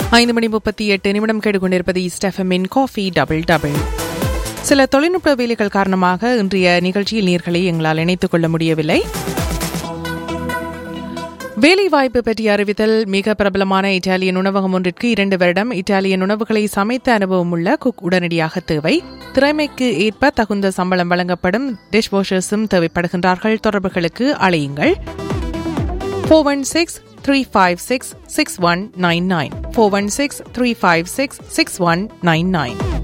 ஐந்து மணி முப்பத்தி எட்டு நிமிடம் கேட்டுக்கொண்டிருப்பது ஸ்டெஃபமின் காஃபி டபுள் டபுள் சில தொழில்நுட்ப வேலைகள் காரணமாக இன்றைய நிகழ்ச்சியில் நீர்களை எங்களால் இணைத்துக் கொள்ள முடியவில்லை வேலைவாய்ப்பு பற்றிய அறிவித்தல் மிக பிரபலமான இத்தாலியன் உணவகம் ஒன்றிற்கு இரண்டு வருடம் இத்தாலியன் உணவுகளை சமைத்த அனுபவம் உள்ள குக் உடனடியாக தேவை திறமைக்கு ஏற்ப தகுந்த சம்பளம் வழங்கப்படும் டிஷ் வாஷர்ஸும் தேவைப்படுகின்றார்கள் தொடர்புகளுக்கு அழையுங்கள் four one six three five six six one nine nine four one six three five six six one nine nine